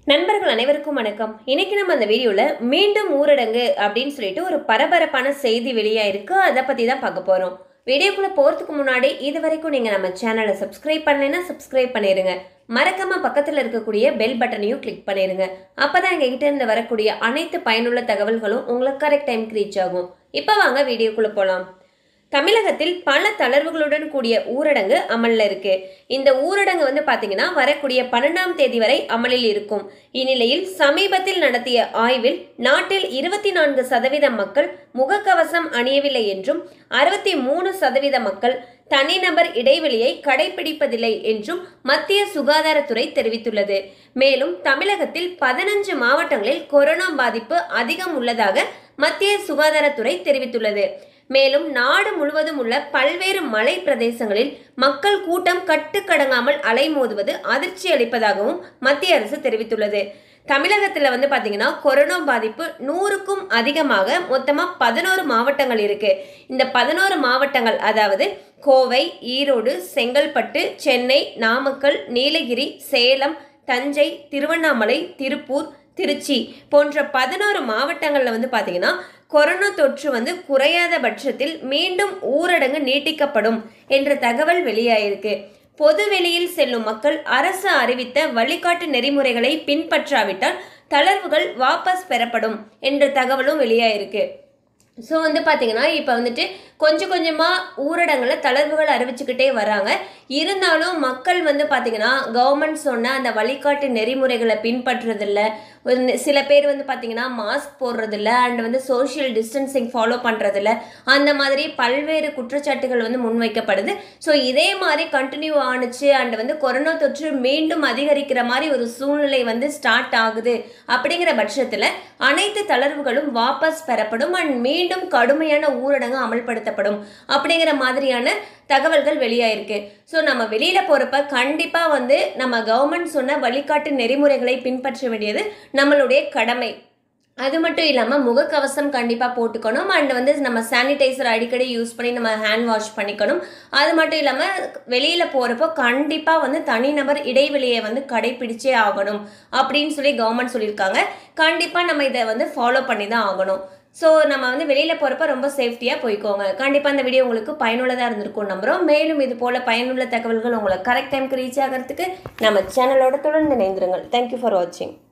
நண்பர்கள் அனைவருக்கும் வணக்கம் இன்னைக்கு நம்ம அந்த வீடியோவில் மீண்டும் ஊரடங்கு அப்படின்னு சொல்லிட்டு ஒரு பரபரப்பான செய்தி வெளியாயிருக்கு அதை பற்றி தான் பார்க்க போகிறோம் வீடியோக்குள்ளே போகிறதுக்கு முன்னாடி இது வரைக்கும் நீங்கள் நம்ம சேனலை சப்ஸ்கிரைப் பண்ணலைன்னா சப்ஸ்கிரைப் பண்ணிடுங்க மறக்காம பக்கத்தில் இருக்கக்கூடிய பெல் பட்டனையும் கிளிக் பண்ணிடுங்க அப்போ தான் எங்ககிட்ட இருந்து வரக்கூடிய அனைத்து பயனுள்ள தகவல்களும் உங்களுக்கு கரெக்ட் டைம்க்கு ரீச் ஆகும் இப்போ வாங்க வீடியோக்குள்ளே போகலாம் தமிழகத்தில் பல தளர்வுகளுடன் கூடிய ஊரடங்கு அமல்ல இருக்கு இந்த ஊரடங்கு வந்து பாத்தீங்கன்னா வரக்கூடிய பன்னெண்டாம் தேதி வரை அமலில் இருக்கும் இந்நிலையில் சமீபத்தில் நடத்திய ஆய்வில் நாட்டில் இருபத்தி நான்கு சதவீத மக்கள் முகக்கவசம் அணியவில்லை என்றும் அறுபத்தி மூணு சதவீத மக்கள் தனிநபர் இடைவெளியை கடைபிடிப்பதில்லை என்றும் மத்திய சுகாதாரத்துறை தெரிவித்துள்ளது மேலும் தமிழகத்தில் பதினஞ்சு மாவட்டங்களில் கொரோனா பாதிப்பு அதிகம் உள்ளதாக மத்திய சுகாதாரத்துறை தெரிவித்துள்ளது மேலும் நாடு முழுவதும் உள்ள பல்வேறு மலை பிரதேசங்களில் மக்கள் கூட்டம் கட்டுக்கடங்காமல் அலைமோதுவது அதிர்ச்சி அளிப்பதாகவும் மத்திய அரசு தெரிவித்துள்ளது தமிழகத்தில் வந்து பார்த்தீங்கன்னா கொரோனா பாதிப்பு நூறுக்கும் அதிகமாக மொத்தமாக பதினோரு மாவட்டங்கள் இருக்கு இந்த பதினோரு மாவட்டங்கள் அதாவது கோவை ஈரோடு செங்கல்பட்டு சென்னை நாமக்கல் நீலகிரி சேலம் தஞ்சை திருவண்ணாமலை திருப்பூர் திருச்சி போன்ற பதினோரு மாவட்டங்களில் வந்து பார்த்தீங்கன்னா கொரோனா தொற்று வந்து குறையாத பட்சத்தில் மீண்டும் ஊரடங்கு நீட்டிக்கப்படும் என்ற தகவல் வெளியாயிருக்கு பொது வெளியில் செல்லும் மக்கள் அரசு அறிவித்த வழிகாட்டு நெறிமுறைகளை பின்பற்றாவிட்டால் தளர்வுகள் வாபஸ் பெறப்படும் என்ற தகவலும் வெளியாயிருக்கு ஸோ வந்து பார்த்தீங்கன்னா இப்போ வந்துட்டு கொஞ்சம் கொஞ்சமாக ஊரடங்கில் தளர்வுகள் அறிவிச்சுக்கிட்டே வராங்க இருந்தாலும் மக்கள் வந்து பார்த்தீங்கன்னா கவர்மெண்ட் சொன்ன அந்த வழிகாட்டு நெறிமுறைகளை பின்பற்றுறதில்ல ஒரு நி- சில பேர் வந்து பார்த்தீங்கன்னா மாஸ்க் போடுறதில்ல அண்ட் வந்து சோஷியல் டிஸ்டன்சிங் ஃபாலோ பண்ணுறதில்ல அந்த மாதிரி பல்வேறு குற்றச்சாட்டுகள் வந்து முன்வைக்கப்படுது ஸோ இதே மாதிரி கண்டினியூ ஆணுச்சு அண்ட் வந்து கொரோனா தொற்று மீண்டும் அதிகரிக்கிற மாதிரி ஒரு சூழ்நிலை வந்து ஸ்டார்ட் ஆகுது அப்படிங்கிற பட்சத்தில் அனைத்து தளர்வுகளும் வாபஸ் பெறப்படும் அண்ட் மீண்டும் கடுமையான ஊரடங்கு அமல்படுத்தப்படும் அப்படிங்கிற மாதிரியான தகவல்கள் வெளியாயிருக்கு ஸோ நம்ம வெளியில் போகிறப்ப கண்டிப்பாக வந்து நம்ம கவர்மெண்ட் சொன்ன வழிகாட்டு நெறிமுறைகளை பின்பற்ற வேண்டியது நம்மளுடைய கடமை அது மட்டும் இல்லாமல் முகக்கவசம் கண்டிப்பாக போட்டுக்கணும் அண்ட் வந்து நம்ம சானிடைசர் அடிக்கடி யூஸ் பண்ணி நம்ம ஹேண்ட் வாஷ் பண்ணிக்கணும் அது மட்டும் இல்லாமல் வெளியில் போகிறப்போ கண்டிப்பாக வந்து தனிநபர் இடைவெளியை வந்து கடைபிடிச்சே ஆகணும் அப்படின்னு சொல்லி கவர்மெண்ட் சொல்லியிருக்காங்க கண்டிப்பாக நம்ம இதை வந்து ஃபாலோ பண்ணி தான் ஆகணும் ஸோ நம்ம வந்து வெளியில் போகிறப்ப ரொம்ப சேஃப்டியாக போய்க்கோங்க கண்டிப்பாக இந்த வீடியோ உங்களுக்கு பயனுள்ளதாக இருந்திருக்கும் நம்புகிறோம் மேலும் இது போல் பயனுள்ள தகவல்கள் உங்களை கரெக்ட் டைம்க்கு ரீச் ஆகிறதுக்கு நம்ம சேனலோட தொடர்ந்து இணைந்திருங்கள் தேங்க்யூ ஃபார் வாட்சிங்